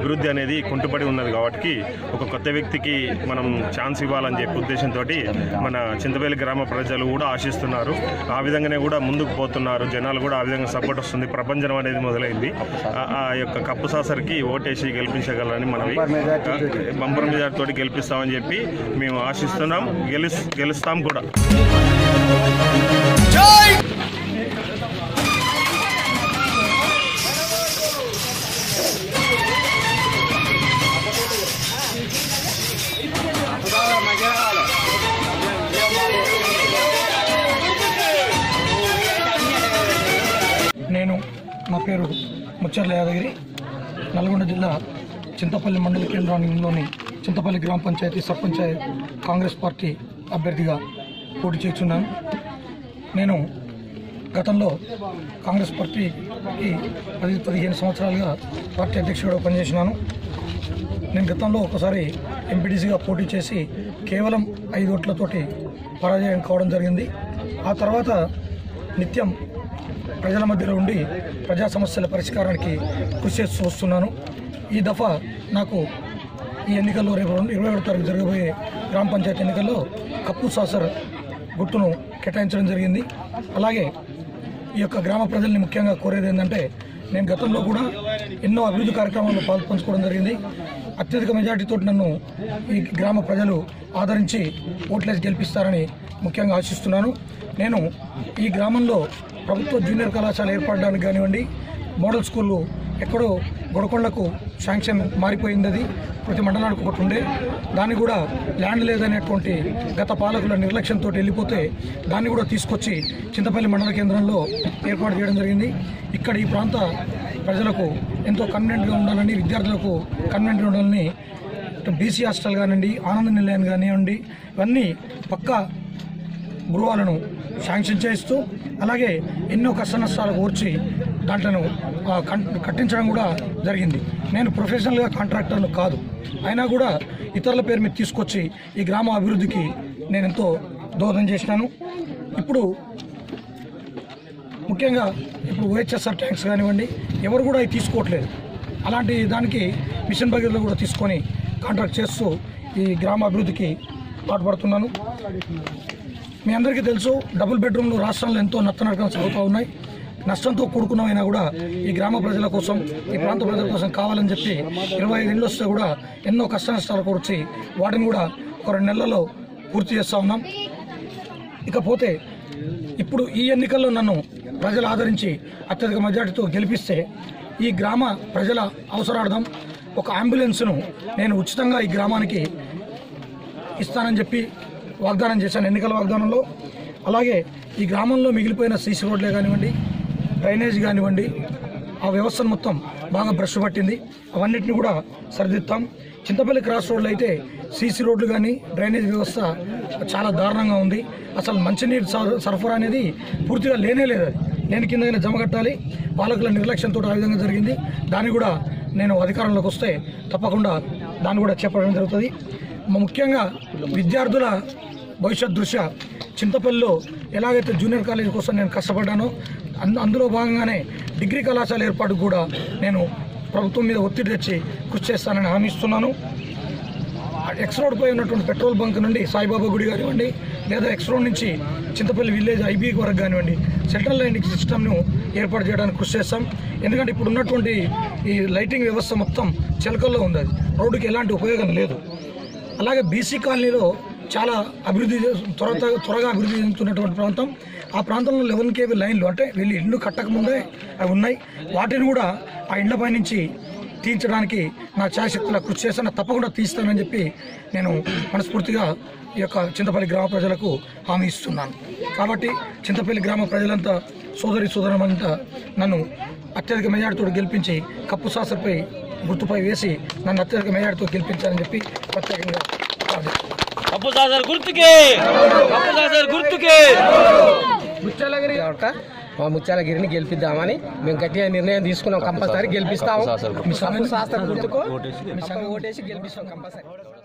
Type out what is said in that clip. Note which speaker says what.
Speaker 1: అభివృద్ధి అనేది కుంటుపడి ఉన్నది కాబట్టి ఒక కొత్త వ్యక్తికి మనం ఛాన్స్ ఇవ్వాలని చెప్పి ఉద్దేశంతో మన చింతపల్లి గ్రామ ప్రజలు కూడా ఆశిస్తున్నారు ఆ విధంగానే కూడా ముందుకు పోతున్నారు జనాలు కూడా ఆ విధంగా సపోర్ట్ వస్తుంది ప్రపంచం అనేది మొదలైంది ఆ- ఆ యొక్క కప్పు సాసరికి ఓటేసి గెలిపించగలరని మనవి బంపర్ మెజార్టీ తోటి గెలిపిస్తామని చెప్పి మేము ఆశిస్తున్నాం గెలుస్ గెలుస్తాం కూడా
Speaker 2: నేను నా పేరు ముచ్చర్ల యాదగిరి నల్గొండ జిల్లా చింతపల్లి మండల కేంద్రంలోని చింతపల్లి గ్రామ పంచాయతీ సర్పంచ్ కాంగ్రెస్ పార్టీ అభ్యర్థిగా పోటీ చేస్తున్నాను నేను గతంలో కాంగ్రెస్ పార్టీకి పది పదిహేను సంవత్సరాలుగా పార్టీ అధ్యక్షుడిగా పనిచేసినాను నేను గతంలో ఒకసారి ఎంపీటీసీగా పోటీ చేసి కేవలం ఐదు ఓట్లతోటి పరాజయం కావడం జరిగింది ఆ తర్వాత నిత్యం ప్రజల మధ్యలో ఉండి ప్రజా సమస్యల పరిష్కారానికి కృషి చేస్తూ వస్తున్నాను ఈ దఫా నాకు ఈ ఎన్నికల్లో రేపు రెండు- ఇరవై ఒకటో తారీఖు జరగబోయే గ్రామ పంచాయతీ ఎన్నికల్లో కప్పు సాసర్ గుర్తును కేటాయించడం జరిగింది అలాగే ఈ యొక్క గ్రామ ప్రజల్ని ముఖ్యంగా కోరేది ఏంటంటే నేను గతంలో కూడా ఎన్నో అభివృద్ధి కార్యక్రమాల్లో పాల్పంచుకోవడం జరిగింది అత్యధిక మెజార్టీతో నన్ను ఈ గ్రామ ప్రజలు ఆదరించి ఓట్లేసి గెలిపిస్తారని ముఖ్యంగా ఆశిస్తున్నాను నేను ఈ గ్రామంలో ప్రభుత్వ జూనియర్ కళాశాల ఏర్పడడానికి కానివ్వండి మోడల్ స్కూళ్ళు ఎక్కడో గొడకొండకు శాంక్షన్ మారిపోయింది అది ప్రతి మండలానికి ఒకటి ఉండే దాన్ని కూడా ల్యాండ్ లేదనేటువంటి గత పాలకుల నిర్లక్ష్యంతో వెళ్ళిపోతే దాన్ని కూడా తీసుకొచ్చి చింతపల్లి మండల కేంద్రంలో ఏర్పాటు చేయడం జరిగింది ఇక్కడ ఈ ప్రాంత ప్రజలకు ఎంతో కన్వీనెంట్గా ఉండాలని విద్యార్థులకు కన్వీనెంట్గా ఉండాలని బీసీ హాస్టల్ కానివ్వండి ఆనంద నిలయం కానివ్వండి ఇవన్నీ పక్కా గృహాలను శాంక్షన్ చేస్తూ అలాగే ఎన్నో కష్ట నష్టాలు ఓర్చి దాంట్లను ఆ, కన్- కట్టించడం కూడా జరిగింది నేను ప్రొఫెషనల్గా కాంట్రాక్టర్ను కాదు అయినా కూడా ఇతరుల పేరు మీద తీసుకొచ్చి ఈ గ్రామ అభివృద్ధికి నేను ఎంతో దోహదం చేసినాను ఇప్పుడు ముఖ్యంగా ఇప్పుడు ఓహెచ్ఎస్ఆర్ ట్యాంక్స్ కానివ్వండి ఎవరు కూడా అవి తీసుకోవట్లేదు అలాంటి దానికి మిషన్ భగీరథలో కూడా తీసుకొని కాంట్రాక్ట్ చేస్తూ ఈ గ్రామ అభివృద్ధికి పాటుపడుతున్నాను మీ అందరికీ తెలుసు డబుల్ బెడ్రూమ్లు రాష్ట్రంలో ఎంతో నత్తనడకలు సాగుతూ ఉన్నాయి నష్టంతో కూడుకున్నవైనా కూడా ఈ గ్రామ ప్రజల కోసం ఈ ప్రాంత ప్రజల కోసం కావాలని చెప్పి ఇరవై ఐదు ఇళ్ళు వస్తే కూడా ఎన్నో కష్ట నష్టాలు కూర్చి వాటిని కూడా ఒక రెండు నెలల్లో పూర్తి చేస్తూ ఉన్నాం ఇకపోతే ఇప్పుడు ఈ ఎన్నికల్లో నన్ను ప్రజలు ఆదరించి అత్యధిక మెజార్టీతో గెలిపిస్తే ఈ గ్రామ ప్రజల అవసరార్థం ఒక అంబులెన్స్ను నేను ఉచితంగా ఈ గ్రామానికి ఇస్తానని చెప్పి వాగ్దానం చేశాను ఎన్నికల వాగ్దానంలో అలాగే ఈ గ్రామంలో మిగిలిపోయిన సీసీ రోడ్లే కానివ్వండి డ్రైనేజ్ కానివ్వండి ఆ వ్యవస్థను మొత్తం బాగా బ్రష్ పట్టింది అవన్నిటిని కూడా సరిదిద్దాం చింతపల్లి క్రాస్ రోడ్లు అయితే సీసీ రోడ్లు కానీ డ్రైనేజ్ వ్యవస్థ చాలా దారుణంగా ఉంది అసలు మంచినీరు సర- సరఫరా అనేది పూర్తిగా లేనే లేదు అది లేని కింద జమ కట్టాలి పాలకుల నిర్లక్ష్యంతో ఆ విధంగా జరిగింది దాన్ని కూడా నేను అధికారంలోకి వస్తే తప్పకుండా దాన్ని కూడా చేపట్టడం జరుగుతుంది మ- ముఖ్యంగా విద్యార్థుల భవిష్యత్ దృష్ట్యా చింతపల్లిలో ఎలాగైతే జూనియర్ కాలేజీ కోసం నేను కష్టపడ్డానో అంద- అందులో భాగంగానే డిగ్రీ కళాశాల ఏర్పాటు కూడా నేను ప్రభుత్వం మీద ఒత్తిడి తెచ్చి కృషి చేస్తానని హామీ ఇస్తున్నాను ఎక్స్ రోడ్ పై ఉన్నటువంటి పెట్రోల్ బంక్ నుండి సాయిబాబా గుడి కానివ్వండి లేదా ఎక్స్ రోడ్ నుంచి చింతపల్లి విలేజ్ ఐబీ వరకు కానివ్వండి సెంట్రల్ లైటింగ్ సిస్టమ్ను ఏర్పాటు చేయడానికి కృషి చేస్తాం ఎందుకంటే ఇప్పుడు ఉన్నటువంటి ఈ లైటింగ్ వ్యవస్థ మొత్తం చిలకల్లో ఉంది అది రోడ్డుకి ఎలాంటి ఉపయోగం లేదు అలాగే బీసీ కాలనీలో చాలా అభివృద్ధి చేసు- త్వర త్వరగా అభివృద్ధి చెందుతున్నటువంటి ప్రాంతం ఆ ప్రాంతంలో లెవెన్ కేవీ లైన్లు అంటే వీళ్ళు ఇల్లు కట్టకముందే అవి ఉన్నాయి వాటిని కూడా ఆ ఇండ్లపై నుంచి తీర్చడానికి నా ఛాయశక్తుల కృషి చేస్తాను తప్పకుండా తీస్తానని చెప్పి నేను మనస్ఫూర్తిగా ఈ యొక్క చింతపల్లి గ్రామ ప్రజలకు హామీ ఇస్తున్నాను కాబట్టి చింతపల్లి గ్రామ ప్రజలంతా సోదరి సోదరమంతా నన్ను అత్యధిక మెజార్టీతో గెలిపించి కప్పు సాసర్పై గుర్తుపై వేసి నన్ను అత్యధిక మెజార్టీతో గెలిపించాలని చెప్పి ప్రత్యేకంగా ప్రార్థిస్తున్నాను
Speaker 3: కప్పు సాసర్ గుర్తుకే కప్పు సాసర్ గుర్తుకే
Speaker 4: కాబట్టి మా ముత్యాలగిరిని గెలిపిద్దామని మేము గట్టిగా నిర్ణయం తీసుకున్నాం కంపల్సరీ గెలిపిస్తాము మీ శాస్త్ర గుర్తుకో ఓటేసి గెలిపిస్తాం కంపల్సరీ